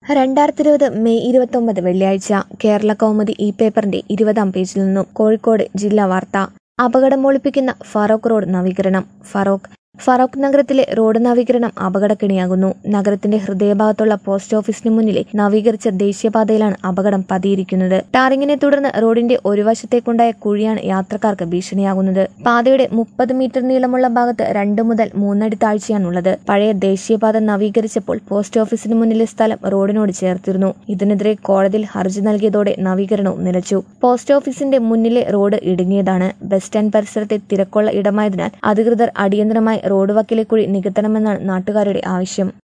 രണ്ടായിരത്തി ഇരുപത് മെയ് ഇരുപത്തൊമ്പത് വെള്ളിയാഴ്ച കേരള കൗമുദി ഇ പേപ്പറിന്റെ ഇരുപതാം പേജിൽ നിന്നും കോഴിക്കോട് ജില്ലാ വാർത്ത അപകടം ഒളിപ്പിക്കുന്ന ഫറോക്ക് റോഡ് നവീകരണം ഫറോക്ക് ഫറോക്ക് നഗരത്തിലെ റോഡ് നവീകരണം അപകടക്കെണിയാകുന്നു നഗരത്തിന്റെ ഹൃദയഭാഗത്തുള്ള പോസ്റ്റ് ഓഫീസിന് മുന്നിലെ നവീകരിച്ച ദേശീയപാതയിലാണ് അപകടം പതിയിരിക്കുന്നത് ടാറിങ്ങിനെ തുടർന്ന് റോഡിന്റെ ഒരു വശത്തേക്കുണ്ടായ കുഴിയാണ് യാത്രക്കാർക്ക് ഭീഷണിയാകുന്നത് പാതയുടെ മുപ്പത് മീറ്റർ നീളമുള്ള ഭാഗത്ത് രണ്ട് മുതൽ മൂന്നടി താഴ്ചയാണുള്ളത് പഴയ ദേശീയപാത നവീകരിച്ചപ്പോൾ പോസ്റ്റ് ഓഫീസിന് മുന്നിലെ സ്ഥലം റോഡിനോട് ചേർത്തിരുന്നു ഇതിനെതിരെ കോടതിയിൽ ഹർജി നൽകിയതോടെ നവീകരണവും നിലച്ചു പോസ്റ്റ് ഓഫീസിന്റെ മുന്നിലെ റോഡ് ഇടുങ്ങിയതാണ് ബസ് സ്റ്റാൻഡ് പരിസരത്തെ തിരക്കുള്ള ഇടമായതിനാൽ അധികൃതർ അടിയന്തരമായി റോഡ് വക്കിലെ കുഴി നികത്തണമെന്നാണ് നാട്ടുകാരുടെ ആവശ്യം